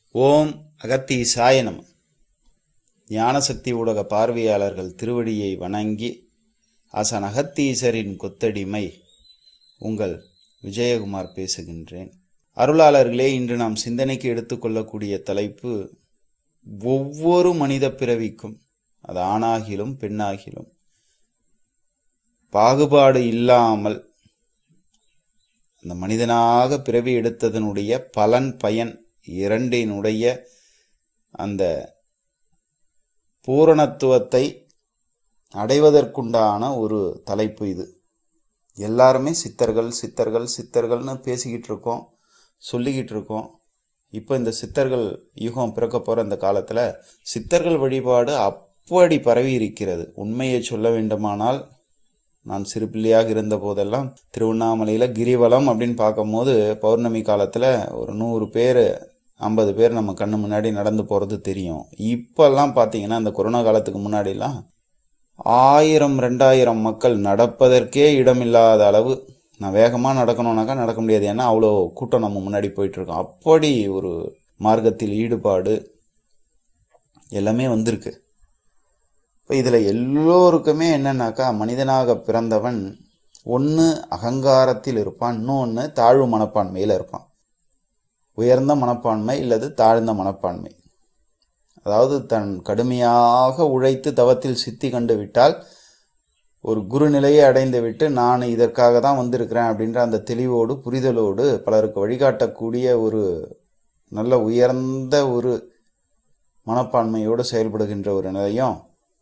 ஓம் அகத்தீசாய நம ஞானசக்தி ஊடக பார்வையாளர்கள் திருவடியை வணங்கி ஆசான் அகத்தீசரின் கொத்தடிமை உங்கள் விஜயகுமார் பேசுகின்றேன் அருளாளர்களே இன்று நாம் சிந்தனைக்கு எடுத்துக்கொள்ளக்கூடிய தலைப்பு ஒவ்வொரு மனித பிறவிக்கும் அது ஆணாகிலும் பெண்ணாகிலும் பாகுபாடு இல்லாமல் அந்த மனிதனாக பிறவி எடுத்ததனுடைய பலன் பயன் இரண்டினுடைய அந்த பூரணத்துவத்தை அடைவதற்குண்டான ஒரு தலைப்பு இது எல்லாருமே சித்தர்கள் சித்தர்கள் சித்தர்கள்னு பேசிக்கிட்டு இருக்கோம் சொல்லிக்கிட்டு இருக்கோம் இப்போ இந்த சித்தர்கள் யுகம் பிறக்க போகிற இந்த காலத்தில் சித்தர்கள் வழிபாடு அப்படி பரவி இருக்கிறது உண்மையை சொல்ல வேண்டுமானால் நான் சிறு பிள்ளையாக இருந்த போதெல்லாம் திருவண்ணாமலையில் கிரிவலம் அப்படின்னு பார்க்கும்போது பௌர்ணமி காலத்தில் ஒரு நூறு பேர் ஐம்பது பேர் நம்ம கண்ணு முன்னாடி நடந்து போகிறது தெரியும் இப்போல்லாம் பார்த்தீங்கன்னா இந்த கொரோனா காலத்துக்கு முன்னாடிலாம் ஆயிரம் ரெண்டாயிரம் மக்கள் நடப்பதற்கே இடமில்லாத அளவு நான் வேகமாக நடக்கணும்னாக்கா நடக்க முடியாது ஏன்னா அவ்வளோ கூட்டம் நம்ம முன்னாடி போயிட்டுருக்கோம் அப்படி ஒரு மார்க்கத்தில் ஈடுபாடு எல்லாமே வந்திருக்கு இப்போ இதில் எல்லோருக்குமே என்னன்னாக்கா மனிதனாக பிறந்தவன் ஒன்று அகங்காரத்தில் இருப்பான் இன்னொன்று தாழ்வு மனப்பான்மையில் இருப்பான் உயர்ந்த மனப்பான்மை இல்லது தாழ்ந்த மனப்பான்மை அதாவது தன் கடுமையாக உழைத்து தவத்தில் சித்தி கண்டு விட்டால் ஒரு குரு நிலையை அடைந்து விட்டு நான் இதற்காக தான் வந்திருக்கிறேன் அப்படின்ற அந்த தெளிவோடு புரிதலோடு பலருக்கு வழிகாட்டக்கூடிய ஒரு நல்ல உயர்ந்த ஒரு மனப்பான்மையோடு செயல்படுகின்ற ஒரு நிலையும்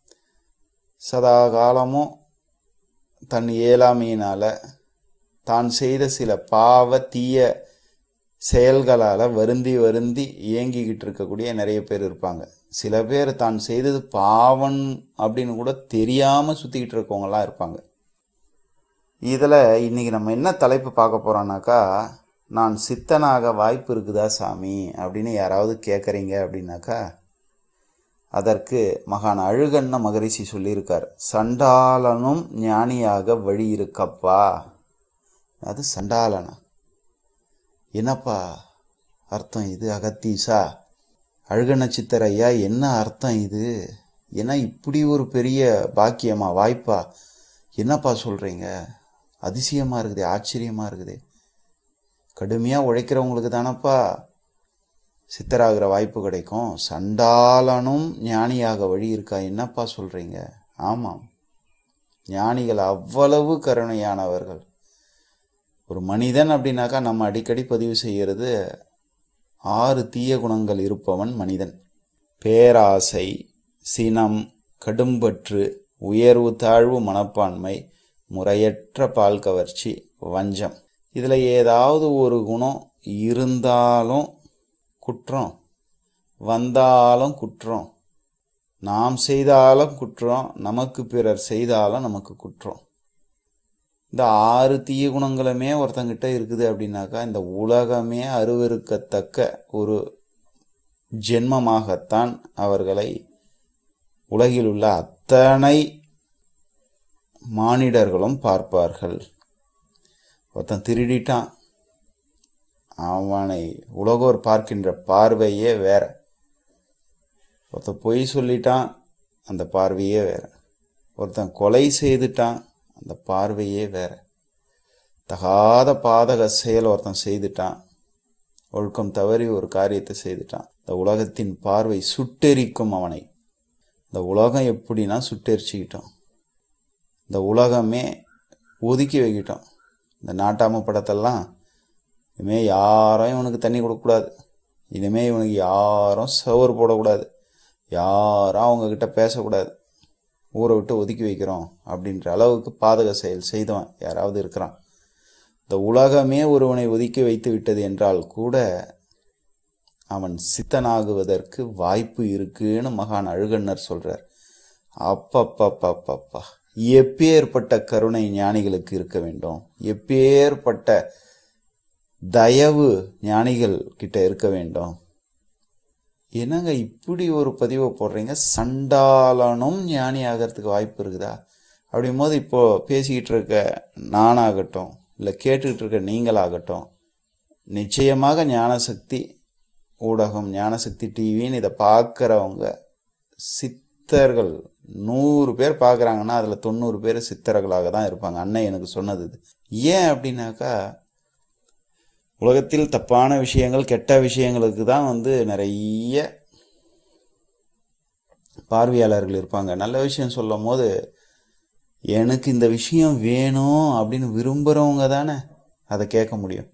சதா காலமும் தன் இயலாமையினால் தான் செய்த சில பாவ தீய செயல்களால் வருந்தி வருந்தி இயங்கிக்கிட்டு இருக்கக்கூடிய நிறைய பேர் இருப்பாங்க சில பேர் தான் செய்தது பாவன் அப்படின்னு கூட தெரியாமல் சுற்றிக்கிட்டு இருக்கவங்களாம் இருப்பாங்க இதில் இன்றைக்கி நம்ம என்ன தலைப்பு பார்க்க போகிறோம்னாக்கா நான் சித்தனாக வாய்ப்பு இருக்குதா சாமி அப்படின்னு யாராவது கேட்குறீங்க அப்படின்னாக்கா அதற்கு மகான் அழுகண்ண மகரிஷி சொல்லியிருக்கார் சண்டாளனும் ஞானியாக வழி இருக்கப்பா அது சண்டாளனா என்னப்பா அர்த்தம் இது அகத்தீசா அழுகண்ண சித்தர் ஐயா என்ன அர்த்தம் இது ஏன்னா இப்படி ஒரு பெரிய பாக்கியமா வாய்ப்பா என்னப்பா சொல்கிறீங்க அதிசயமாக இருக்குது ஆச்சரியமாக இருக்குது கடுமையாக உழைக்கிறவங்களுக்கு தானப்பா சித்தராகிற வாய்ப்பு கிடைக்கும் சண்டாளனும் ஞானியாக வழி இருக்கா என்னப்பா சொல்கிறீங்க ஆமாம் ஞானிகள் அவ்வளவு கருணையானவர்கள் ஒரு மனிதன் அப்படின்னாக்கா நம்ம அடிக்கடி பதிவு செய்கிறது ஆறு தீய குணங்கள் இருப்பவன் மனிதன் பேராசை சினம் கடும்பற்று உயர்வு தாழ்வு மனப்பான்மை முறையற்ற பால் கவர்ச்சி வஞ்சம் இதில் ஏதாவது ஒரு குணம் இருந்தாலும் குற்றம் வந்தாலும் குற்றம் நாம் செய்தாலும் குற்றம் நமக்கு பிறர் செய்தாலும் நமக்கு குற்றம் இந்த ஆறு தீய குணங்களுமே ஒருத்தங்கிட்ட இருக்குது அப்படின்னாக்கா இந்த உலகமே அருவருக்கத்தக்க ஒரு ஜென்மமாகத்தான் அவர்களை உலகில் உள்ள அத்தனை மானிடர்களும் பார்ப்பார்கள் ஒருத்தன் திருடிட்டான் அவனை உலகோர் பார்க்கின்ற பார்வையே வேற ஒருத்தன் பொய் சொல்லிட்டான் அந்த பார்வையே வேற ஒருத்தன் கொலை செய்துட்டான் அந்த பார்வையே வேற தகாத பாதக செயல் ஒருத்தன் செய்துட்டான் ஒழுக்கம் தவறி ஒரு காரியத்தை செய்துட்டான் இந்த உலகத்தின் பார்வை சுட்டெரிக்கும் அவனை இந்த உலகம் எப்படின்னா சுட்டெரிச்சுக்கிட்டோம் இந்த உலகமே ஒதுக்கி வைக்கிட்டோம் இந்த நாட்டாம படத்தெல்லாம் இனிமேல் யாரும் இவனுக்கு தண்ணி கொடுக்கக்கூடாது இனிமேல் இவனுக்கு யாரும் சவர் போடக்கூடாது யாரும் அவங்கக்கிட்ட பேசக்கூடாது ஊரை விட்டு ஒதுக்கி வைக்கிறோம் அப்படின்ற அளவுக்கு பாதக செயல் செய்தவன் யாராவது இருக்கிறான் இந்த உலகமே ஒருவனை ஒதுக்கி வைத்து விட்டது என்றால் கூட அவன் சித்தனாகுவதற்கு வாய்ப்பு இருக்குன்னு மகான் அழுகண்ணர் சொல்றார் அப்பப்பப்பப்பப்பா எப்பேற்பட்ட கருணை ஞானிகளுக்கு இருக்க வேண்டும் எப்பேற்பட்ட தயவு ஞானிகள் கிட்ட இருக்க வேண்டும் என்னங்க இப்படி ஒரு பதிவை போடுறீங்க சண்டாளனும் ஞானி ஆகிறதுக்கு வாய்ப்பு இருக்குதா அப்படியும் போது இப்போ பேசிக்கிட்டு இருக்க நானாகட்டும் இல்லை கேட்டுக்கிட்டு இருக்க நீங்களாகட்டும் நிச்சயமாக ஞானசக்தி ஊடகம் ஞானசக்தி டிவின்னு இதை பார்க்குறவங்க சித்தர்கள் நூறு பேர் பார்க்குறாங்கன்னா அதில் தொண்ணூறு பேர் சித்தர்களாக தான் இருப்பாங்க அண்ணன் எனக்கு சொன்னது இது ஏன் அப்படின்னாக்கா உலகத்தில் தப்பான விஷயங்கள் கெட்ட விஷயங்களுக்கு தான் வந்து நிறைய பார்வையாளர்கள் இருப்பாங்க நல்ல விஷயம் சொல்லும் போது எனக்கு இந்த விஷயம் வேணும் அப்படின்னு விரும்புகிறவங்க தானே அதை கேட்க முடியும்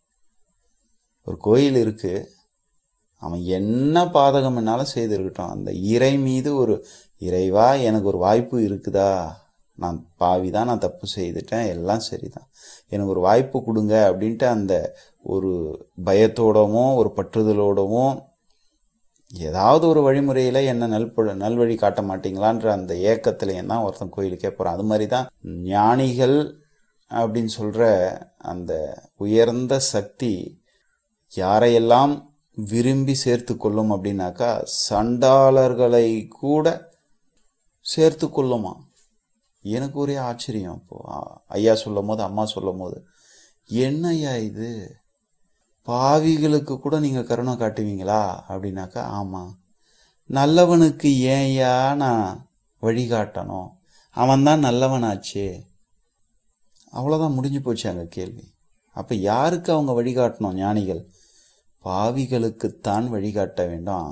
ஒரு கோயில் இருக்கு அவன் என்ன பாதகம் என்னாலும் செய்திருக்கட்டும் அந்த இறை மீது ஒரு இறைவா எனக்கு ஒரு வாய்ப்பு இருக்குதா நான் பாவி தான் நான் தப்பு செய்துட்டேன் எல்லாம் சரிதான் எனக்கு ஒரு வாய்ப்பு கொடுங்க அப்படின்ட்டு அந்த ஒரு பயத்தோடவும் ஒரு பற்றுதலோடவும் ஏதாவது ஒரு வழிமுறையில் என்ன நல்ப நல்வழி காட்ட மாட்டீங்களான்ற அந்த ஏக்கத்துலேயும் தான் ஒருத்தன் கோயிலுக்கே போகிறான் அது மாதிரி தான் ஞானிகள் அப்படின்னு சொல்கிற அந்த உயர்ந்த சக்தி யாரையெல்லாம் விரும்பி சேர்த்து கொள்ளும் அப்படின்னாக்கா சண்டாளர்களை கூட சேர்த்து கொள்ளுமா எனக்கு ஒரே ஆச்சரியம் இப்போ ஐயா சொல்லும் போது அம்மா சொல்லும் போது என்ன ஐயா இது பாவிகளுக்கு கூட நீங்க கருணை காட்டுவீங்களா அப்படின்னாக்கா ஆமா நல்லவனுக்கு ஏன்யா நான் வழிகாட்டணும் அவன் தான் நல்லவனாச்சே அவ்வளோதான் முடிஞ்சு போச்சு அங்கே கேள்வி அப்போ யாருக்கு அவங்க வழிகாட்டணும் ஞானிகள் பாவிகளுக்குத்தான் வழிகாட்ட வேண்டும்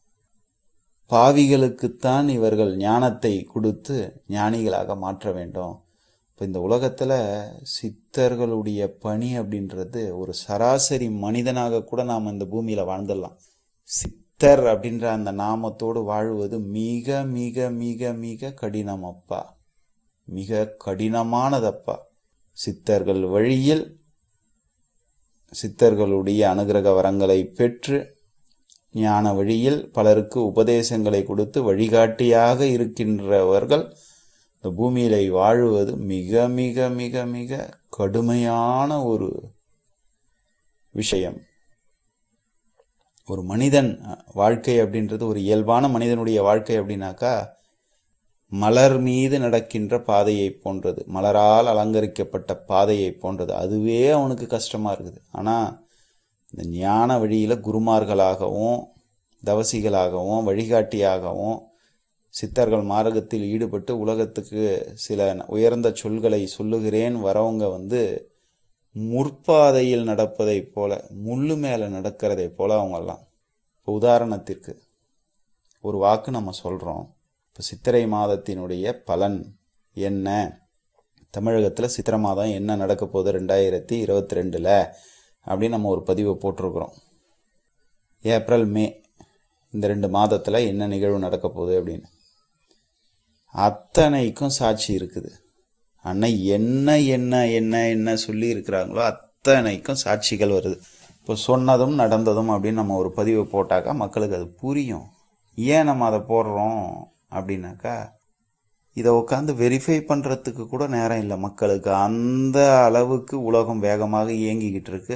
பாவிகளுக்குத்தான் இவர்கள் ஞானத்தை கொடுத்து ஞானிகளாக மாற்ற வேண்டும் இப்போ இந்த உலகத்தில் சித்தர்களுடைய பணி அப்படின்றது ஒரு சராசரி மனிதனாக கூட நாம் இந்த பூமியில் வாழ்ந்துடலாம் சித்தர் அப்படின்ற அந்த நாமத்தோடு வாழ்வது மிக மிக மிக மிக கடினம் அப்பா மிக கடினமானதப்பா சித்தர்கள் வழியில் சித்தர்களுடைய அனுகிரக வரங்களை பெற்று ஞான வழியில் பலருக்கு உபதேசங்களை கொடுத்து வழிகாட்டியாக இருக்கின்றவர்கள் இந்த பூமியில வாழுவது மிக மிக மிக மிக கடுமையான ஒரு விஷயம் ஒரு மனிதன் வாழ்க்கை அப்படின்றது ஒரு இயல்பான மனிதனுடைய வாழ்க்கை அப்படின்னாக்கா மலர் மீது நடக்கின்ற பாதையை போன்றது மலரால் அலங்கரிக்கப்பட்ட பாதையை போன்றது அதுவே அவனுக்கு கஷ்டமா இருக்குது ஆனா இந்த ஞான வழியில குருமார்களாகவும் தவசிகளாகவும் வழிகாட்டியாகவும் சித்தர்கள் மார்க்கத்தில் ஈடுபட்டு உலகத்துக்கு சில உயர்ந்த சொல்களை சொல்லுகிறேன் வரவங்க வந்து முற்பாதையில் நடப்பதை போல முள்ளு மேல நடக்கிறதை போல அவங்கெல்லாம் இப்போ உதாரணத்திற்கு ஒரு வாக்கு நம்ம சொல்றோம் இப்போ சித்திரை மாதத்தினுடைய பலன் என்ன தமிழகத்தில் சித்திரை மாதம் என்ன நடக்க போகுது ரெண்டாயிரத்தி இருபத்தி ரெண்டில் அப்படின்னு நம்ம ஒரு பதிவை போட்டிருக்கிறோம் ஏப்ரல் மே இந்த ரெண்டு மாதத்தில் என்ன நிகழ்வு நடக்க போகுது அப்படின்னு அத்தனைக்கும் சாட்சி இருக்குது அன்னை என்ன என்ன என்ன என்ன சொல்லி இருக்கிறாங்களோ அத்தனைக்கும் சாட்சிகள் வருது இப்போ சொன்னதும் நடந்ததும் அப்படின்னு நம்ம ஒரு பதிவை போட்டாக்கா மக்களுக்கு அது புரியும் ஏன் நம்ம அதை போடுறோம் அப்படின்னாக்கா இதை உட்காந்து வெரிஃபை பண்ணுறதுக்கு கூட நேரம் இல்லை மக்களுக்கு அந்த அளவுக்கு உலகம் வேகமாக இயங்கிக்கிட்டு இருக்கு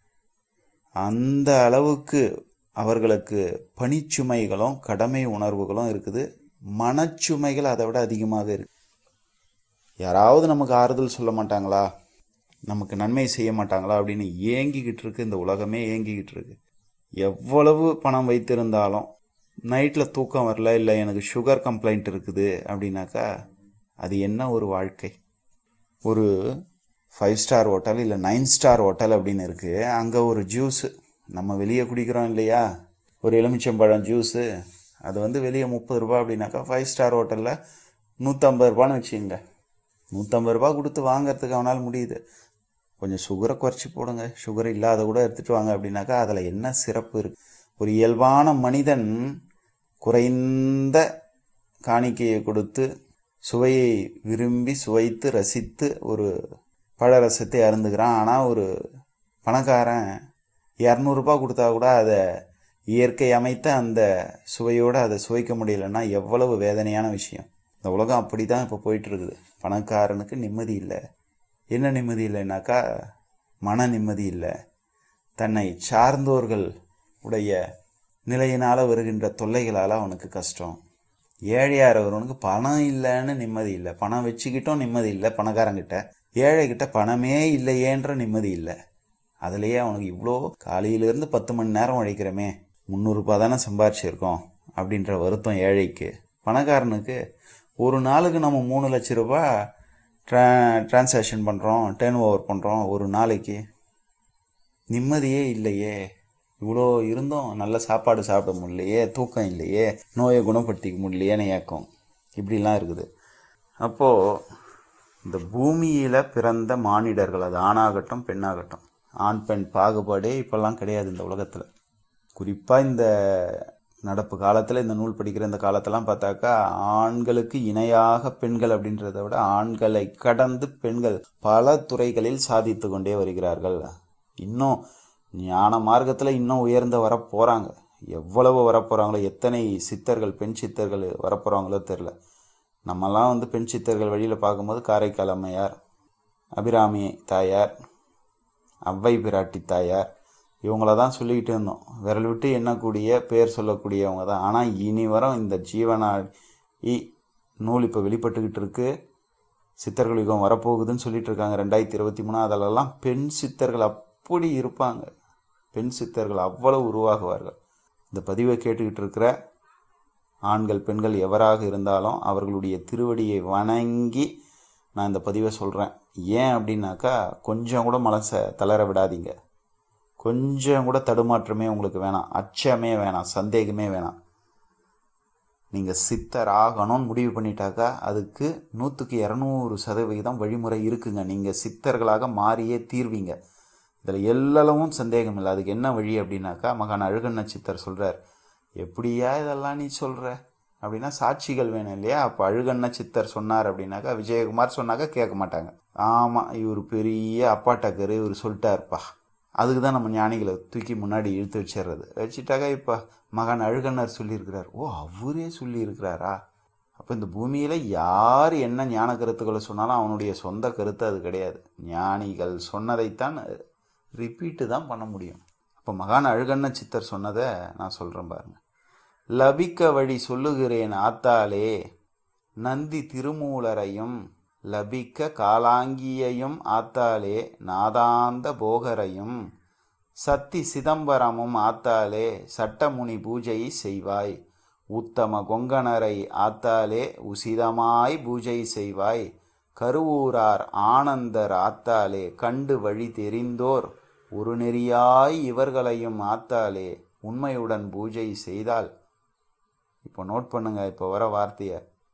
அந்த அளவுக்கு அவர்களுக்கு பணிச்சுமைகளும் கடமை உணர்வுகளும் இருக்குது மனச்சுமைகள் அதை விட அதிகமாக இருக்கு யாராவது நமக்கு ஆறுதல் சொல்ல மாட்டாங்களா நமக்கு நன்மை செய்ய மாட்டாங்களா அப்படின்னு ஏங்கிக்கிட்டு இருக்கு இந்த உலகமே ஏங்கிக்கிட்டு இருக்கு எவ்வளவு பணம் வைத்திருந்தாலும் நைட்டில் தூக்கம் வரல இல்லை எனக்கு சுகர் கம்ப்ளைண்ட் இருக்குது அப்படின்னாக்கா அது என்ன ஒரு வாழ்க்கை ஒரு ஃபைவ் ஸ்டார் ஹோட்டல் இல்லை நைன் ஸ்டார் ஹோட்டல் அப்படின்னு இருக்குது அங்கே ஒரு ஜூஸு நம்ம வெளியே குடிக்கிறோம் இல்லையா ஒரு எலுமிச்சம்பழம் ஜூஸு அது வந்து வெளியே முப்பது ரூபா அப்படின்னாக்கா ஃபைவ் ஸ்டார் ஹோட்டலில் நூற்றம்பது ரூபான்னு வச்சுங்க நூற்றம்பது ரூபா கொடுத்து வாங்கிறதுக்கு அவனால் முடியுது கொஞ்சம் சுகரை குறைச்சி போடுங்க சுகர் இல்லாத கூட எடுத்துகிட்டு வாங்க அப்படின்னாக்கா அதில் என்ன சிறப்பு இருக்குது ஒரு இயல்பான மனிதன் குறைந்த காணிக்கையை கொடுத்து சுவையை விரும்பி சுவைத்து ரசித்து ஒரு பழரசத்தை அருந்துகிறான் ஆனால் ஒரு பணக்காரன் இரநூறுபா கொடுத்தா கூட அதை இயற்கை அமைத்த அந்த சுவையோடு அதை சுவைக்க முடியலன்னா எவ்வளவு வேதனையான விஷயம் இந்த உலகம் அப்படி தான் இப்போ போயிட்டு இருக்குது பணக்காரனுக்கு நிம்மதி இல்லை என்ன நிம்மதி இல்லைனாக்கா மன நிம்மதி இல்லை தன்னை சார்ந்தோர்கள் உடைய நிலையினால் வருகின்ற தொல்லைகளால் அவனுக்கு கஷ்டம் ஏழையாக இருக்கிறவனுக்கு பணம் இல்லைன்னு நிம்மதி இல்லை பணம் வச்சுக்கிட்டும் நிம்மதி இல்லை பணக்காரங்கிட்ட ஏழைகிட்ட பணமே இல்லையேன்ற நிம்மதி இல்லை அதுலேயே அவனுக்கு இவ்வளோ காலையிலேருந்து பத்து மணி நேரம் உழைக்கிறோமே முந்நூறுரூபா தானே சம்பாரிச்சிருக்கோம் அப்படின்ற வருத்தம் ஏழைக்கு பணக்காரனுக்கு ஒரு நாளுக்கு நம்ம மூணு லட்ச ரூபா ட்ரா டிரான்சாக்ஷன் பண்ணுறோம் டேர்ன் ஓவர் பண்ணுறோம் ஒரு நாளைக்கு நிம்மதியே இல்லையே இவ்வளோ இருந்தும் நல்ல சாப்பாடு சாப்பிட முடியலையே தூக்கம் இல்லையே நோயை குணப்படுத்திக்க முடியலையேன்னு ஏக்கம் இப்படிலாம் இருக்குது அப்போது இந்த பூமியில் பிறந்த மானிடர்கள் அது ஆணாகட்டும் பெண்ணாகட்டும் ஆண் பெண் பாகுபாடே இப்போல்லாம் கிடையாது இந்த உலகத்தில் குறிப்பாக இந்த நடப்பு காலத்தில் இந்த நூல் படிக்கிற இந்த காலத்தெல்லாம் பார்த்தாக்கா ஆண்களுக்கு இணையாக பெண்கள் அப்படின்றத விட ஆண்களை கடந்து பெண்கள் பல துறைகளில் சாதித்து கொண்டே வருகிறார்கள் இன்னும் ஞான மார்க்கத்தில் இன்னும் உயர்ந்த வர போகிறாங்க எவ்வளவு வரப்போகிறாங்களோ எத்தனை சித்தர்கள் பெண் சித்தர்கள் வரப்போகிறாங்களோ தெரில நம்மலாம் வந்து பெண் சித்தர்கள் வழியில் பார்க்கும்போது காரைக்கால் அம்மையார் அபிராமி தாயார் அவ்வை பிராட்டி தாயார் இவங்கள தான் சொல்லிக்கிட்டு இருந்தோம் விரல் விட்டு எண்ணக்கூடிய பேர் சொல்லக்கூடியவங்க தான் ஆனால் இனி வரும் இந்த ஜீவனாடி நூல் இப்போ வெளிப்பட்டுக்கிட்டு இருக்கு சித்தர்கள் யுகம் வரப்போகுதுன்னு சொல்லிட்டு இருக்காங்க ரெண்டாயிரத்தி இருபத்தி மூணு அதிலெல்லாம் பெண் சித்தர்கள் அப்படி இருப்பாங்க பெண் சித்தர்கள் அவ்வளவு உருவாகுவார்கள் இந்த பதிவை கேட்டுக்கிட்டு இருக்கிற ஆண்கள் பெண்கள் எவராக இருந்தாலும் அவர்களுடைய திருவடியை வணங்கி நான் இந்த பதிவை சொல்கிறேன் ஏன் அப்படின்னாக்கா கொஞ்சம் கூட மனசை தளர விடாதீங்க கொஞ்சம் கூட தடுமாற்றமே உங்களுக்கு வேணாம் அச்சமே வேணாம் சந்தேகமே வேணாம் நீங்கள் சித்தர் ஆகணும்னு முடிவு பண்ணிட்டாக்கா அதுக்கு நூற்றுக்கு இரநூறு சதவிகிதம் வழிமுறை இருக்குங்க நீங்கள் சித்தர்களாக மாறியே தீர்வீங்க இதில் எல்லளவும் சந்தேகம் இல்லை அதுக்கு என்ன வழி அப்படின்னாக்கா மகான் அழுகண்ண சித்தர் சொல்கிறார் எப்படியா இதெல்லாம் நீ சொல்கிற அப்படின்னா சாட்சிகள் வேணும் இல்லையா அப்போ அழுகண்ண சித்தர் சொன்னார் அப்படின்னாக்கா விஜயகுமார் சொன்னாக்கா கேட்க மாட்டாங்க ஆமாம் இவர் பெரிய அப்பாட்டக்கரு இவர் சொல்லிட்டாருப்பா அதுக்கு தான் நம்ம ஞானிகளை தூக்கி முன்னாடி இழுத்து வச்சிடுறது வச்சுட்டாக்கா இப்போ மகான் அழுகண்ணர் சொல்லியிருக்கிறார் ஓ அவரே சொல்லியிருக்கிறாரா அப்போ இந்த பூமியில் யார் என்ன ஞான கருத்துக்களை சொன்னாலும் அவனுடைய சொந்த கருத்து அது கிடையாது ஞானிகள் சொன்னதைத்தான் ரிப்பீட்டு தான் பண்ண முடியும் அப்போ மகான் அழுகண்ண சித்தர் சொன்னதை நான் சொல்கிறேன் பாருங்க லபிக்க வழி சொல்லுகிறேன் ஆத்தாலே நந்தி திருமூலரையும் லபிக்க காலாங்கியையும் ஆத்தாலே நாதாந்த போகரையும் சத்தி சிதம்பரமும் ஆத்தாலே சட்டமுனி பூஜை செய்வாய் உத்தம கொங்கணரை ஆத்தாலே உசிதமாய் பூஜை செய்வாய் கருவூரார் ஆனந்தர் ஆத்தாலே கண்டு வழி தெரிந்தோர் ஒரு நெறியாய் இவர்களையும் ஆத்தாலே உண்மையுடன் பூஜை செய்தால் இப்போ நோட் பண்ணுங்க இப்போ வர வார்த்தைய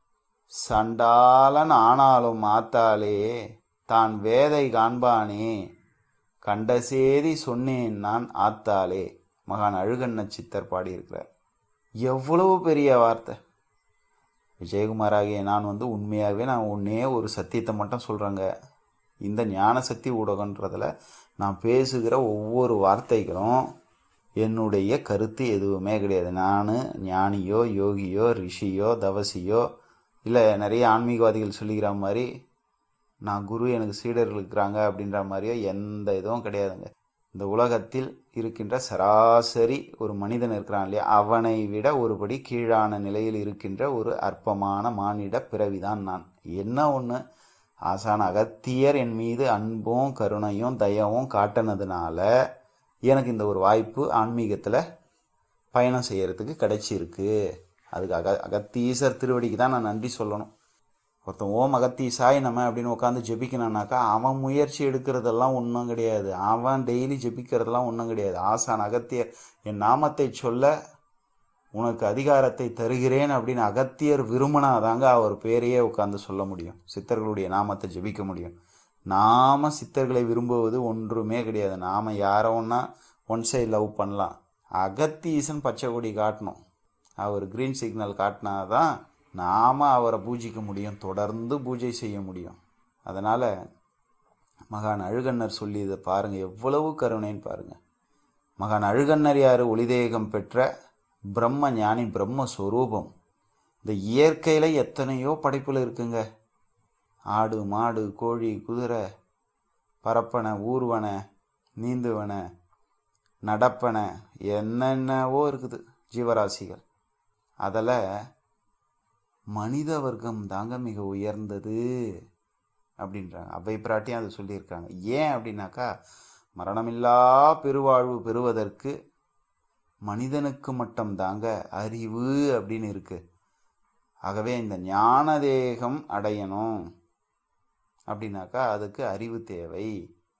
சண்டாளன் ஆனாலும் ஆத்தாலே தான் வேதை காண்பானே கண்ட சேதி சொன்னேன் நான் ஆத்தாலே மகான் அழுகண்ண சித்தர் பாடியிருக்கிறார் எவ்வளவு பெரிய வார்த்தை விஜயகுமாராகிய நான் வந்து உண்மையாகவே நான் ஒன்றே ஒரு சத்தியத்தை மட்டும் சொல்கிறேங்க இந்த ஞான சக்தி ஊடகன்றதில் நான் பேசுகிற ஒவ்வொரு வார்த்தைகளும் என்னுடைய கருத்து எதுவுமே கிடையாது நான் ஞானியோ யோகியோ ரிஷியோ தவசியோ இல்லை நிறைய ஆன்மீகவாதிகள் சொல்லிக்கிற மாதிரி நான் குரு எனக்கு சீடர்கள் இருக்கிறாங்க அப்படின்ற மாதிரியோ எந்த இதுவும் கிடையாதுங்க இந்த உலகத்தில் இருக்கின்ற சராசரி ஒரு மனிதன் இருக்கிறான் இல்லையா அவனை விட ஒருபடி கீழான நிலையில் இருக்கின்ற ஒரு அற்பமான மானிட பிறவிதான் நான் என்ன ஒன்று ஆசான அகத்தியர் என் மீது அன்பும் கருணையும் தயவும் காட்டினதுனால எனக்கு இந்த ஒரு வாய்ப்பு ஆன்மீகத்தில் பயணம் செய்யறதுக்கு கிடைச்சிருக்கு அதுக்கு அக அகத்தீசர் திருவடிக்கு தான் நான் நன்றி சொல்லணும் ஒருத்தன் ஓம் அகத்தீசாய் நம்ம அப்படின்னு உட்காந்து ஜெபிக்கணும்னாக்கா அவன் முயற்சி எடுக்கிறதெல்லாம் ஒன்றும் கிடையாது அவன் டெய்லி ஜெபிக்கிறதெல்லாம் ஒன்றும் கிடையாது ஆசான் அகத்தியர் என் நாமத்தை சொல்ல உனக்கு அதிகாரத்தை தருகிறேன் அப்படின்னு அகத்தியர் விரும்பினாதாங்க அவர் பேரையே உட்காந்து சொல்ல முடியும் சித்தர்களுடைய நாமத்தை ஜெபிக்க முடியும் நாம சித்தர்களை விரும்புவது ஒன்றுமே கிடையாது நாம யாரை ஒன்றா ஒன் சைடு லவ் பண்ணலாம் அகத்தீசன் பச்சை கொடி காட்டணும் அவர் கிரீன் சிக்னல் காட்டினாதான் நாம் அவரை பூஜிக்க முடியும் தொடர்ந்து பூஜை செய்ய முடியும் அதனால் மகான் அழுகண்ணர் சொல்லி இதை பாருங்கள் எவ்வளவு கருணைன்னு பாருங்கள் மகான் அழுகண்ணர் யார் ஒளிதேகம் பெற்ற பிரம்ம ஞானி பிரம்மஸ்வரூபம் இந்த இயற்கையில் எத்தனையோ படைப்புல இருக்குங்க ஆடு மாடு கோழி குதிரை பரப்பனை ஊர்வன நீந்துவன நடப்பன என்னென்னவோ இருக்குது ஜீவராசிகள் அதில் மனித வர்க்கம் தாங்க மிக உயர்ந்தது அப்படின்றாங்க அவை பிராட்டியும் அதை சொல்லியிருக்காங்க ஏன் அப்படின்னாக்கா மரணமில்லா பெருவாழ்வு பெறுவதற்கு மனிதனுக்கு மட்டும் தாங்க அறிவு அப்படின்னு இருக்கு ஆகவே இந்த ஞான தேகம் அடையணும் அப்படின்னாக்கா அதுக்கு அறிவு தேவை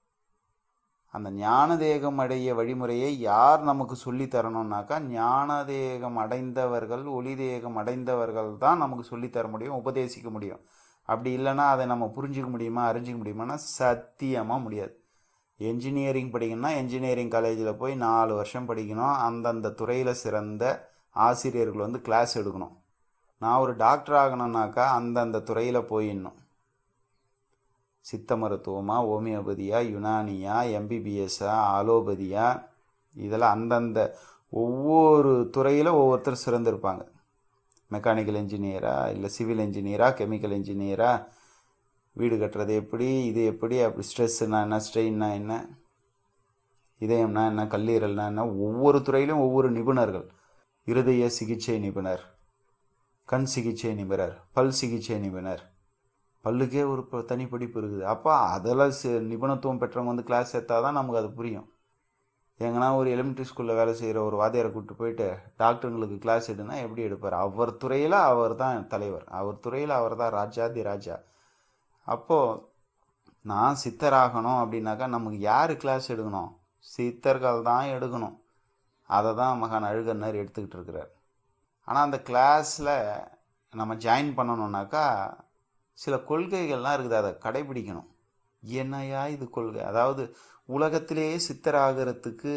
அந்த ஞான தேகம் அடைய வழிமுறையை யார் நமக்கு சொல்லி தரணும்னாக்கா ஞான தேகம் அடைந்தவர்கள் ஒளி தேகம் அடைந்தவர்கள் தான் நமக்கு சொல்லி தர முடியும் உபதேசிக்க முடியும் அப்படி இல்லைன்னா அதை நம்ம புரிஞ்சிக்க முடியுமா அறிஞ்சிக்க முடியுமானா சத்தியமாக முடியாது என்ஜினியரிங் படிக்கணும்னா என்ஜினியரிங் காலேஜில் போய் நாலு வருஷம் படிக்கணும் அந்தந்த துறையில் சிறந்த ஆசிரியர்கள் வந்து கிளாஸ் எடுக்கணும் நான் ஒரு டாக்டர் ஆகணும்னாக்கா அந்தந்த துறையில் போயிடணும் சித்த மருத்துவமா ஹோமியோபதியா யுனானியா எம்பிபிஎஸ்ஸா அலோபதியா இதெல்லாம் அந்தந்த ஒவ்வொரு துறையில் ஒவ்வொருத்தர் சிறந்திருப்பாங்க மெக்கானிக்கல் இன்ஜினியரா இல்லை சிவில் இன்ஜினியரா கெமிக்கல் இன்ஜினியரா வீடு கட்டுறது எப்படி இது எப்படி அப்படி ஸ்ட்ரெஸ்ஸுனா என்ன ஸ்ட்ரெயின்னா என்ன இதயம்னா என்ன கல்லீரல்னா என்ன ஒவ்வொரு துறையிலும் ஒவ்வொரு நிபுணர்கள் இருதய சிகிச்சை நிபுணர் கண் சிகிச்சை நிபுணர் பல் சிகிச்சை நிபுணர் பல்லுக்கே ஒரு ப- தனி படிப்பு இருக்குது அப்போ அதெல்லாம் சி- நிபுணத்துவம் பெற்றவங்க வந்து கிளாஸ் சேர்த்தா தான் நமக்கு அது புரியும் எங்கன்னா ஒரு எலிமெண்ட்ரி ஸ்கூலில் வேலை செய்கிற ஒரு வாத்தியாரை கூப்பிட்டு போயிட்டு டாக்டருங்களுக்கு கிளாஸ் எடுனா எப்படி எடுப்பார் அவர் துறையில் அவர் தான் தலைவர் அவர் துறையில் அவர் தான் ராஜாதி ராஜா அப்போது நான் சித்தராகணும் அப்படின்னாக்கா நமக்கு யார் கிளாஸ் எடுக்கணும் சித்தர்கள் தான் எடுக்கணும் அதை தான் மகான் அழுகன்னர் எடுத்துக்கிட்டு இருக்கிறார் ஆனால் அந்த கிளாஸில் நம்ம ஜாயின் பண்ணணும்னாக்கா சில கொள்கைகள்லாம் இருக்குது அதை கடைபிடிக்கணும் என்னையா இது கொள்கை அதாவது உலகத்திலேயே சித்தராகிறதுக்கு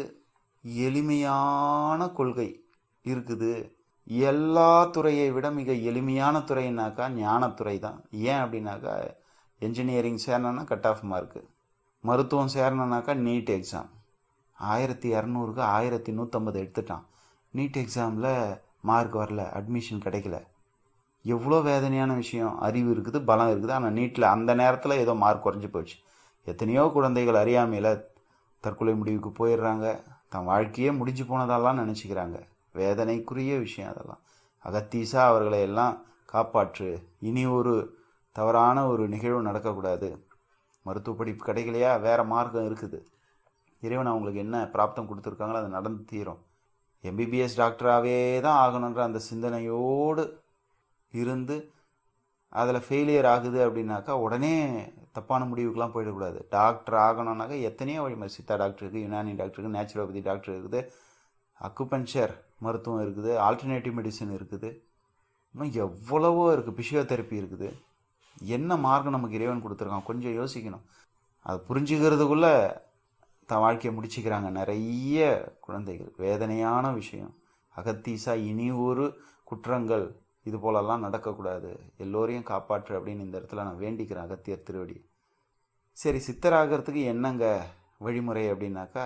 எளிமையான கொள்கை இருக்குது எல்லா துறையை விட மிக எளிமையான துறைனாக்கா ஞானத்துறை தான் ஏன் அப்படின்னாக்கா என்ஜினியரிங் சேரணும்னா கட் ஆஃப் மார்க்கு மருத்துவம் சேரணும்னாக்கா நீட் எக்ஸாம் ஆயிரத்தி இரநூறுக்கு ஆயிரத்தி நூற்றம்பது எடுத்துட்டான் நீட் எக்ஸாமில் மார்க் வரல அட்மிஷன் கிடைக்கல எவ்வளோ வேதனையான விஷயம் அறிவு இருக்குது பலம் இருக்குது ஆனால் நீட்டில் அந்த நேரத்தில் ஏதோ மார்க் குறைஞ்சி போயிடுச்சு எத்தனையோ குழந்தைகள் அறியாமையில் தற்கொலை முடிவுக்கு போயிடுறாங்க தன் வாழ்க்கையே முடிஞ்சு போனதெல்லாம் நினச்சிக்கிறாங்க வேதனைக்குரிய விஷயம் அதெல்லாம் அகத்தீசா அவர்களை எல்லாம் காப்பாற்று இனி ஒரு தவறான ஒரு நிகழ்வு நடக்கக்கூடாது மருத்துவ படிப்பு கிடைக்கலையா வேற மார்க்கம் இருக்குது இறைவன் அவங்களுக்கு என்ன பிராப்தம் கொடுத்துருக்காங்களோ அது நடந்து தீரும் எம்பிபிஎஸ் டாக்டராகவே தான் ஆகணுன்ற அந்த சிந்தனையோடு இருந்து அதில் ஃபெயிலியர் ஆகுது அப்படின்னாக்கா உடனே தப்பான முடிவுக்கெலாம் போயிடக்கூடாது டாக்டர் ஆகணும்னாக்கா எத்தனையோ வழிமுறை சித்தா டாக்டர் இருக்குது யுனானி டாக்டர் இருக்குது நேச்சுரோபதி டாக்டர் இருக்குது அக்குபஞ்சர் மருத்துவம் இருக்குது ஆல்டர்னேட்டிவ் மெடிசன் இருக்குது இன்னும் எவ்வளவோ இருக்குது பிசியோதெரப்பி இருக்குது என்ன மார்க்கம் நமக்கு இறைவன் கொடுத்துருக்கான் கொஞ்சம் யோசிக்கணும் அது புரிஞ்சுக்கிறதுக்குள்ள தன் வாழ்க்கையை முடிச்சுக்கிறாங்க நிறைய குழந்தைகள் வேதனையான விஷயம் அகத்தீசா இனி ஒரு குற்றங்கள் இது போலெல்லாம் நடக்கக்கூடாது எல்லோரையும் காப்பாற்று அப்படின்னு இந்த இடத்துல நான் வேண்டிக்கிறேன் அகத்தியர் திருவடி சரி சித்தராகிறதுக்கு என்னங்க வழிமுறை அப்படின்னாக்கா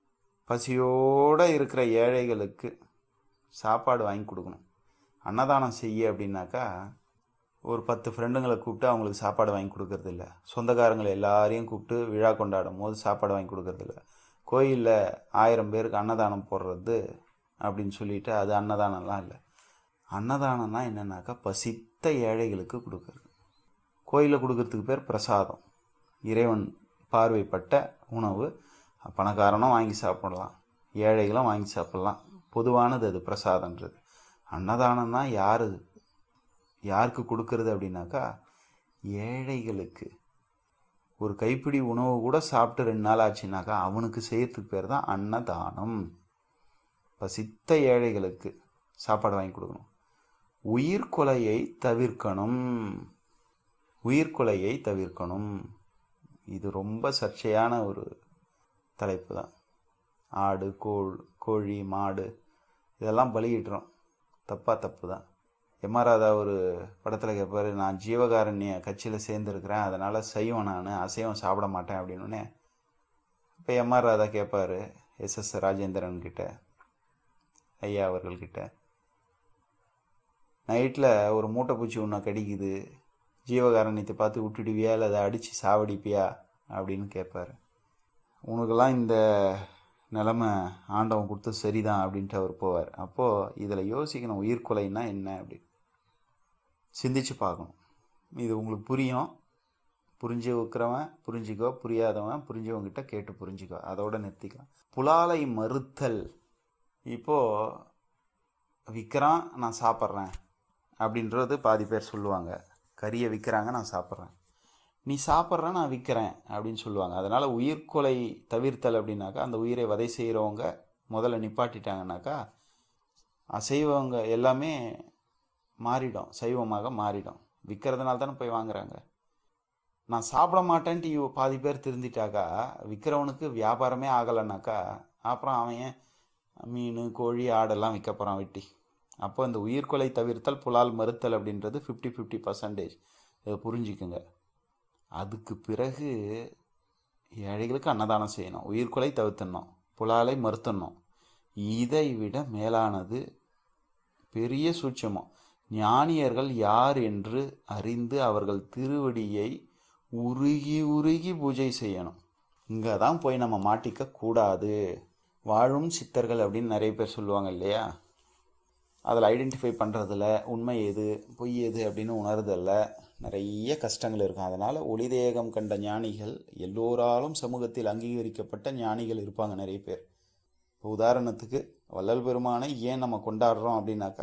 பசியோடு இருக்கிற ஏழைகளுக்கு சாப்பாடு வாங்கி கொடுக்கணும் அன்னதானம் செய்ய அப்படின்னாக்கா ஒரு பத்து ஃப்ரெண்டுங்களை கூப்பிட்டு அவங்களுக்கு சாப்பாடு வாங்கி கொடுக்கறது இல்ல சொந்தக்காரங்களை எல்லாரையும் கூப்பிட்டு விழா கொண்டாடும் போது சாப்பாடு வாங்கி கொடுக்கறது இல்ல கோயிலில் ஆயிரம் பேருக்கு அன்னதானம் போடுறது அப்படின்னு சொல்லிட்டு அது அன்னதானம்லாம் இல்லை அன்னதானம்னா என்னன்னாக்கா பசித்த ஏழைகளுக்கு கொடுக்கறது கோயிலில் கொடுக்கறதுக்கு பேர் பிரசாதம் இறைவன் பார்வைப்பட்ட உணவு பணக்காரனும் வாங்கி சாப்பிடலாம் ஏழைகளும் வாங்கி சாப்பிடலாம் பொதுவானது அது பிரசாதன்றது அன்னதானம்னா யார் யாருக்கு கொடுக்கறது அப்படின்னாக்கா ஏழைகளுக்கு ஒரு கைப்பிடி உணவு கூட சாப்பிட்டு ரெண்டு நாள் ஆச்சுனாக்கா அவனுக்கு செய்யறதுக்கு பேர் தான் அன்னதானம் பசித்த ஏழைகளுக்கு சாப்பாடு வாங்கி கொடுக்கணும் உயிர்கொலையை தவிர்க்கணும் உயிர்கொலையை தவிர்க்கணும் இது ரொம்ப சர்ச்சையான ஒரு தலைப்பு தான் ஆடு கோள் கோழி மாடு இதெல்லாம் பலியிடுறோம் தப்பா தப்பு தான் எம்ஆராதா ஒரு படத்தில் கேட்பாரு நான் ஜீவகாரண்ய கட்சியில் சேர்ந்துருக்கிறேன் அதனால் சைவம் நான் அசைவம் சாப்பிட மாட்டேன் அப்படின்னே இப்போ எம்ஆர் ராதா கேட்பாரு எஸ்எஸ் ராஜேந்திரன் கிட்ட ஐயா அவர்கள்கிட்ட நைட்டில் ஒரு மூட்டை பூச்சி ஒன்று கடிக்குது ஜீவகாரண்யத்தை பார்த்து விட்டுடுவியா இல்லை அதை அடித்து சாவடிப்பியா அப்படின்னு கேட்பாரு உனக்கெல்லாம் இந்த நிலமை ஆண்டவன் கொடுத்து சரிதான் அப்படின்ட்டு அவர் போவார் அப்போது இதில் யோசிக்கணும் உயிர்கொலைன்னா என்ன அப்படி சிந்திச்சு பார்க்கணும் இது உங்களுக்கு புரியும் புரிஞ்சு வைக்கிறவன் புரிஞ்சுக்கோ புரியாதவன் புரிஞ்சவங்கிட்ட கேட்டு புரிஞ்சுக்கோ அதோட நிறுத்திக்கலாம் புலாலை மறுத்தல் இப்போ விற்கிறான் நான் சாப்பிட்றேன் அப்படின்றது பாதி பேர் சொல்லுவாங்க கறியை விற்கிறாங்க நான் சாப்பிட்றேன் நீ சாப்பிட்ற நான் விற்கிறேன் அப்படின்னு சொல்லுவாங்க அதனால் உயிர்கொலை தவிர்த்தல் அப்படின்னாக்கா அந்த உயிரை வதை செய்கிறவங்க முதல்ல நிப்பாட்டிட்டாங்கனாக்கா அசைவங்க எல்லாமே மாறிடும் சைவமாக மாறிடும் விற்கிறதுனால தானே போய் வாங்குறாங்க நான் சாப்பிட மாட்டேன்ட்டு இவ பாதி பேர் திருந்திட்டாக்கா விற்கிறவனுக்கு வியாபாரமே ஆகலைனாக்கா அப்புறம் அவன் ஏன் மீன் கோழி ஆடெல்லாம் விற்க போகிறான் வெட்டி அப்போ இந்த உயிர்கொலை தவிர்த்தல் புலால் மறுத்தல் அப்படின்றது ஃபிஃப்டி ஃபிஃப்டி பர்சன்டேஜ் இதை புரிஞ்சுக்குங்க அதுக்கு பிறகு ஏழைகளுக்கு அன்னதானம் செய்யணும் உயிர்கொலை தவிர்த்தணும் புலாலை மறுத்தணும் இதை விட மேலானது பெரிய சூட்சமம் ஞானியர்கள் யார் என்று அறிந்து அவர்கள் திருவடியை உருகி உருகி பூஜை செய்யணும் இங்கே தான் போய் நம்ம மாட்டிக்க கூடாது வாழும் சித்தர்கள் அப்படின்னு நிறைய பேர் சொல்லுவாங்க இல்லையா அதில் ஐடென்டிஃபை பண்ணுறதுல உண்மை எது பொய் எது அப்படின்னு உணர்தல்ல நிறைய கஷ்டங்கள் இருக்கும் அதனால் ஒளிதேகம் கண்ட ஞானிகள் எல்லோராலும் சமூகத்தில் அங்கீகரிக்கப்பட்ட ஞானிகள் இருப்பாங்க நிறைய பேர் இப்போ உதாரணத்துக்கு வள்ளல் பெருமானை ஏன் நம்ம கொண்டாடுறோம் அப்படின்னாக்கா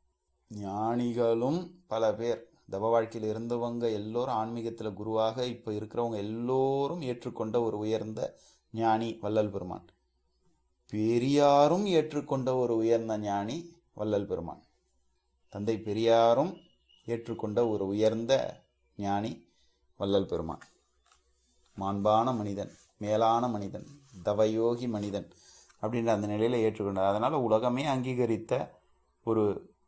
ஞானிகளும் பல பேர் தவ வாழ்க்கையில் இருந்தவங்க எல்லோரும் ஆன்மீகத்தில் குருவாக இப்போ இருக்கிறவங்க எல்லோரும் ஏற்றுக்கொண்ட ஒரு உயர்ந்த ஞானி வள்ளல் பெருமான் பெரியாரும் ஏற்றுக்கொண்ட ஒரு உயர்ந்த ஞானி வள்ளல் பெருமான் தந்தை பெரியாரும் ஏற்றுக்கொண்ட ஒரு உயர்ந்த ஞானி வள்ளல் பெருமான் மாண்பான மனிதன் மேலான மனிதன் தவயோகி மனிதன் அப்படின்ற அந்த நிலையில் ஏற்றுக்கொண்டார் அதனால் உலகமே அங்கீகரித்த ஒரு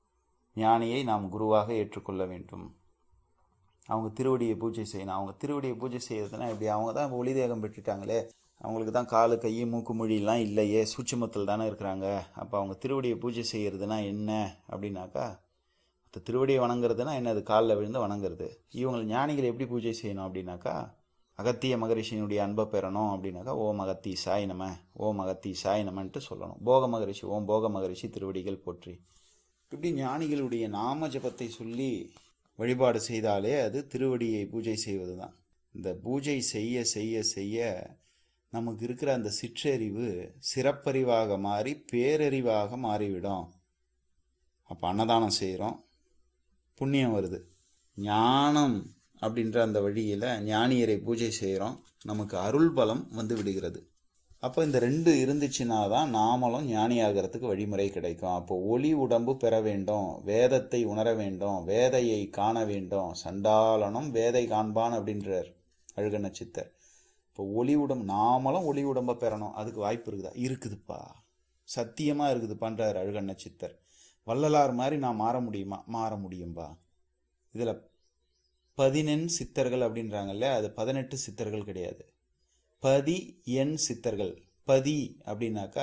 ஞானியை நாம் குருவாக ஏற்றுக்கொள்ள வேண்டும் அவங்க திருவடியை பூஜை செய்யணும் அவங்க திருவடியை பூஜை செய்யறதுனா எப்படி அவங்க தான் ஒளி தேகம் பெற்றுட்டாங்களே அவங்களுக்கு தான் காலு கை மூக்கு மொழியெல்லாம் இல்லையே சூட்சமத்தில் தானே இருக்கிறாங்க அப்போ அவங்க திருவடியை பூஜை செய்கிறதுனா என்ன அப்படின்னாக்கா மற்ற திருவடியை வணங்குறதுனா என்னது காலில் விழுந்து வணங்குறது இவங்க ஞானிகள் எப்படி பூஜை செய்யணும் அப்படின்னாக்கா அகத்திய மகரிஷியினுடைய அன்பை பெறணும் அப்படின்னாக்கா ஓம் அகத்தி சாய் நம ஓம் அகத்தி சாய் நமன்ட்டு சொல்லணும் போக மகரிஷி ஓம் போக மகரிஷி திருவடிகள் போற்றி இப்படி ஞானிகளுடைய நாம ஜபத்தை சொல்லி வழிபாடு செய்தாலே அது திருவடியை பூஜை செய்வது தான் இந்த பூஜை செய்ய செய்ய செய்ய நமக்கு இருக்கிற அந்த சிற்றறிவு சிறப்பறிவாக மாறி பேரறிவாக மாறிவிடும் அப்போ அன்னதானம் செய்கிறோம் புண்ணியம் வருது ஞானம் அப்படின்ற அந்த வழியில் ஞானியரை பூஜை செய்கிறோம் நமக்கு அருள் பலம் வந்து விடுகிறது அப்போ இந்த ரெண்டு இருந்துச்சுன்னா தான் நாமளும் ஞானியாகிறதுக்கு வழிமுறை கிடைக்கும் அப்போ ஒளி உடம்பு பெற வேண்டும் வேதத்தை உணர வேண்டும் வேதையை காண வேண்டும் சண்டாளனும் வேதை காண்பான் அப்படின்றார் அழுகன சித்தர் இப்போ ஒளி உடம்பு நாமளும் ஒளி உடம்பை பெறணும் அதுக்கு வாய்ப்பு இருக்குதா இருக்குதுப்பா சத்தியமாக இருக்குதுப்பான்றார் அழுகண்ண சித்தர் வள்ளலார் மாதிரி நான் மாற முடியுமா மாற முடியும்பா இதில் பதினெண் சித்தர்கள் அப்படின்றாங்கல்ல அது பதினெட்டு சித்தர்கள் கிடையாது பதி எண் சித்தர்கள் பதி அப்படின்னாக்கா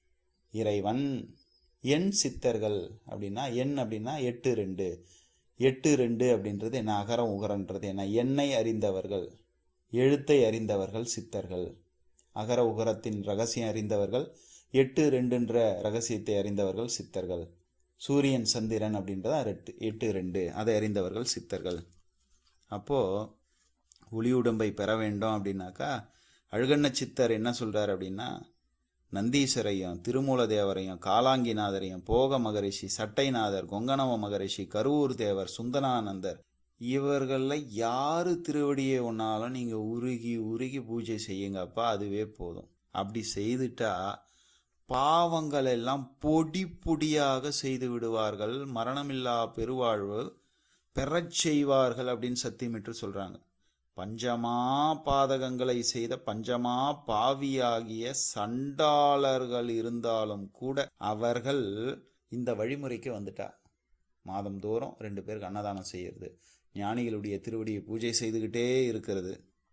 இறைவன் எண் சித்தர்கள் அப்படின்னா எண் அப்படின்னா எட்டு ரெண்டு எட்டு ரெண்டு அப்படின்றது என்ன அகரம் உகரன்றது என்ன எண்ணை அறிந்தவர்கள் எழுத்தை அறிந்தவர்கள் சித்தர்கள் அகர உகரத்தின் ரகசியம் அறிந்தவர்கள் எட்டு ரெண்டுன்ற ரகசியத்தை அறிந்தவர்கள் சித்தர்கள் சூரியன் சந்திரன் அப்படின்றத ரெட்டு எட்டு ரெண்டு அதை அறிந்தவர்கள் சித்தர்கள் அப்போது ஒளி உடம்பை பெற வேண்டும் அப்படின்னாக்கா அழுகண்ண சித்தர் என்ன சொல்றார் அப்படின்னா நந்தீஸ்வரையும் திருமூல தேவரையும் காலாங்கிநாதரையும் போக மகரிஷி சட்டைநாதர் கொங்கணவ மகரிஷி கருவூர் தேவர் சுந்தனானந்தர் இவர்களில் யாரு திருவடியை ஒன்னாலும் நீங்க உருகி உருகி பூஜை செய்யுங்கப்பா அதுவே போதும் அப்படி செய்துட்டா பாவங்கள் எல்லாம் பொடி பொடியாக செய்து விடுவார்கள் மரணமில்லா பெருவாழ்வு பெறச் செய்வார்கள் அப்படின்னு சத்தியமிட்டு சொல்றாங்க பஞ்சமா பாதகங்களை செய்த பஞ்சமா பாவியாகிய சண்டாளர்கள் இருந்தாலும் கூட அவர்கள் இந்த வழிமுறைக்கு வந்துட்டா மாதந்தோறும் ரெண்டு பேருக்கு அன்னதானம் செய்யறது ஞானிகளுடைய திருவடியை பூஜை செய்துக்கிட்டே இருக்கிறது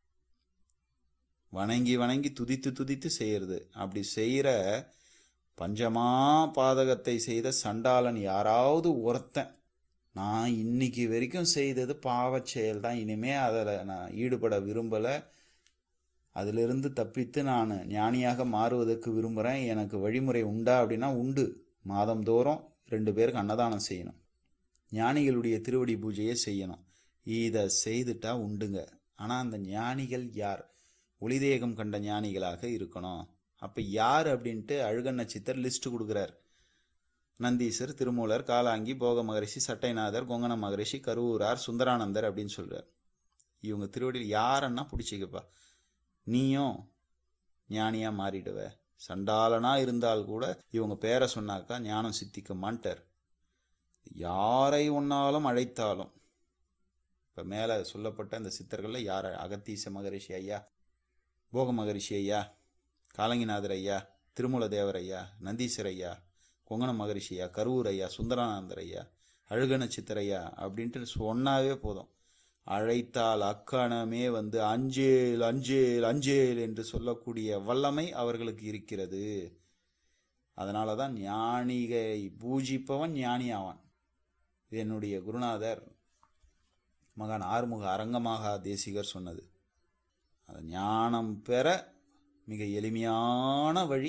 வணங்கி வணங்கி துதித்து துதித்து செய்யறது அப்படி செய்யற பஞ்சமா பாதகத்தை செய்த சண்டாளன் யாராவது ஒருத்தன் நான் இன்னைக்கு வரைக்கும் செய்தது பாவச் செயல் தான் இனிமே அதில் நான் ஈடுபட விரும்பலை அதிலிருந்து தப்பித்து நான் ஞானியாக மாறுவதற்கு விரும்புகிறேன் எனக்கு வழிமுறை உண்டா அப்படின்னா உண்டு மாதந்தோறும் ரெண்டு பேருக்கு அன்னதானம் செய்யணும் ஞானிகளுடைய திருவடி பூஜையை செய்யணும் இதை செய்துட்டா உண்டுங்க ஆனால் அந்த ஞானிகள் யார் ஒளிதேகம் கண்ட ஞானிகளாக இருக்கணும் அப்போ யார் அப்படின்ட்டு அழுகண்ண சித்தர் லிஸ்ட் கொடுக்குறார் நந்தீசர் திருமூலர் காலாங்கி போக மகரிஷி சட்டைநாதர் கொங்கண மகரிஷி கருவூரார் சுந்தரானந்தர் அப்படின்னு சொல்றார் இவங்க திருவடியில் யாரன்னா பிடிச்சிக்கப்பா நீயும் ஞானியா மாறிடுவ சண்டாளனா இருந்தால் கூட இவங்க பேரை சொன்னாக்கா ஞானம் சித்திக்க மாட்டார் யாரை ஒன்னாலும் அழைத்தாலும் இப்ப மேல சொல்லப்பட்ட இந்த சித்தர்கள்ல யார் அகத்தீச மகரிஷி ஐயா போக மகரிஷி ஐயா காலங்கிநாதர் ஐயா திருமூல தேவர் ஐயா நந்தீஸ்வர ஐயா கொங்கண மகரிஷி ஐயா கரூர் ஐயா சுந்தரானந்தர் ஐயா அழுகன சித்தர் ஐயா அப்படின்ட்டு சொன்னாவே போதும் அழைத்தால் அக்கணமே வந்து அஞ்சேல் அஞ்சேல் அஞ்சேல் என்று சொல்லக்கூடிய வல்லமை அவர்களுக்கு இருக்கிறது அதனால தான் ஞானிகை பூஜிப்பவன் ஞானி ஆவான் இது என்னுடைய குருநாதர் மகான் ஆறுமுக அரங்கமாக தேசிகர் சொன்னது அது ஞானம் பெற மிக எளிமையான வழி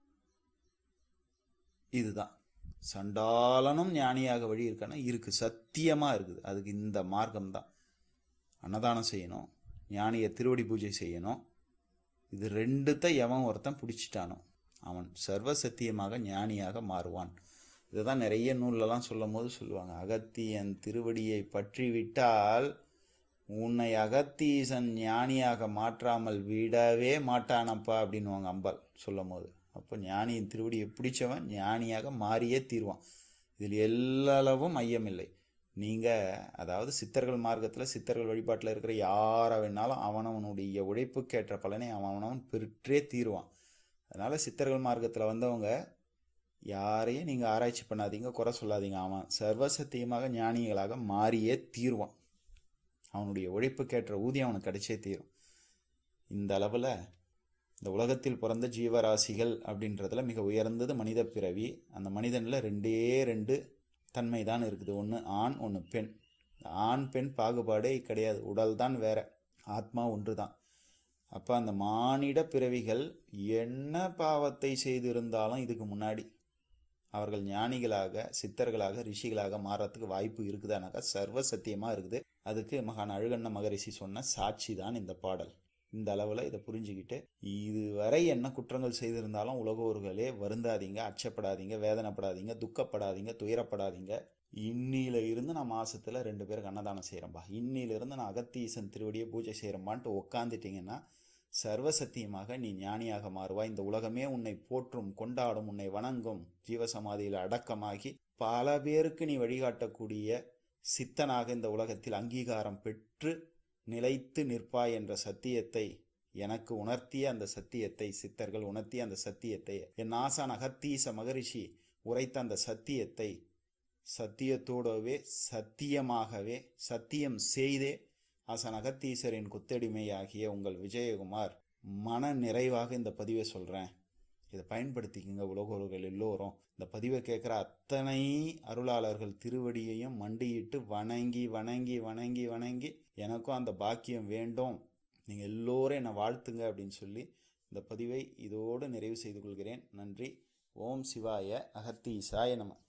இதுதான் சண்டாளனும் ஞானியாக வழி இருக்கானா இருக்கு சத்தியமா இருக்குது அதுக்கு இந்த மார்க்கம் தான் அன்னதானம் செய்யணும் ஞானிய திருவடி பூஜை செய்யணும் இது ரெண்டுத்த எவன் ஒருத்தன் பிடிச்சிட்டானோ அவன் சர்வ சத்தியமாக ஞானியாக மாறுவான் இதுதான் நிறைய நூல்லலாம் சொல்லும் போது சொல்லுவாங்க அகத்தியன் திருவடியை பற்றி விட்டால் உன்னை அகத்தீசன் ஞானியாக மாற்றாமல் விடவே மாட்டானப்பா அப்படின்னுவாங்க அம்பாள் சொல்லும் போது அப்போ ஞானியின் திருவடியை பிடிச்சவன் ஞானியாக மாறியே தீர்வான் இதில் எல்லாளவும் ஐயமில்லை நீங்கள் அதாவது சித்தர்கள் மார்க்கத்தில் சித்தர்கள் வழிபாட்டில் இருக்கிற யாரை வேணாலும் அவனவனுடைய உழைப்புக்கேற்ற பலனை அவனவன் பெற்றே தீருவான் அதனால் சித்தர்கள் மார்க்கத்தில் வந்தவங்க யாரையும் நீங்கள் ஆராய்ச்சி பண்ணாதீங்க குறை சொல்லாதீங்க அவன் சர்வசத்தியமாக ஞானிகளாக மாறியே தீருவான் அவனுடைய உழைப்புக்கேற்ற ஊதியம் அவனுக்கு கிடைச்சே தீரும் இந்த அளவில் இந்த உலகத்தில் பிறந்த ஜீவராசிகள் அப்படின்றதுல மிக உயர்ந்தது மனித பிறவி அந்த மனிதனில் ரெண்டே ரெண்டு தன்மை தான் இருக்குது ஒன்று ஆண் ஒன்று பெண் ஆண் பெண் பாகுபாடே கிடையாது உடல் தான் வேற ஆத்மா ஒன்று தான் அப்போ அந்த மானிட பிறவிகள் என்ன பாவத்தை செய்திருந்தாலும் இதுக்கு முன்னாடி அவர்கள் ஞானிகளாக சித்தர்களாக ரிஷிகளாக மாறத்துக்கு வாய்ப்பு இருக்குதானாக்கா சர்வ சத்தியமாக இருக்குது அதுக்கு மகான் அழுகண்ண மகரிஷி சொன்ன சாட்சி தான் இந்த பாடல் இந்த அளவில் இதை புரிஞ்சுக்கிட்டு இதுவரை என்ன குற்றங்கள் செய்திருந்தாலும் உலகோர்களே வருந்தாதீங்க அச்சப்படாதீங்க வேதனைப்படாதீங்க துக்கப்படாதீங்க துயரப்படாதீங்க இன்னில இருந்து நான் மாசத்துல ரெண்டு பேருக்கு அன்னதானம் செய்கிறேன்பா இன்னில இருந்து நான் அகத்தீசன் திருவடியை பூஜை செய்கிறேன்பான்ட்டு உக்காந்துட்டீங்கன்னா சர்வசத்தியமாக நீ ஞானியாக மாறுவாய் இந்த உலகமே உன்னை போற்றும் கொண்டாடும் உன்னை வணங்கும் ஜீவசமாதியில் அடக்கமாகி பல பேருக்கு நீ வழிகாட்டக்கூடிய சித்தனாக இந்த உலகத்தில் அங்கீகாரம் பெற்று நிலைத்து நிற்பாய் என்ற சத்தியத்தை எனக்கு உணர்த்திய அந்த சத்தியத்தை சித்தர்கள் உணர்த்திய அந்த சத்தியத்தை என் ஆசான் அகத்தீச மகரிஷி உரைத்த அந்த சத்தியத்தை சத்தியத்தோடவே சத்தியமாகவே சத்தியம் செய்தே ஆசான் அகத்தீசரின் குத்தடிமையாகிய உங்கள் விஜயகுமார் மன நிறைவாக இந்த பதிவை சொல்றேன் இதை பயன்படுத்திக்கங்க உலகோர்கள் எல்லோரும் இந்த பதிவை கேட்குற அத்தனை அருளாளர்கள் திருவடியையும் மண்டியிட்டு வணங்கி வணங்கி வணங்கி வணங்கி எனக்கும் அந்த பாக்கியம் வேண்டும் நீங்கள் எல்லோரும் என்னை வாழ்த்துங்க அப்படின்னு சொல்லி இந்த பதிவை இதோடு நிறைவு செய்து கொள்கிறேன் நன்றி ஓம் சிவாய அகத்தீசாய நம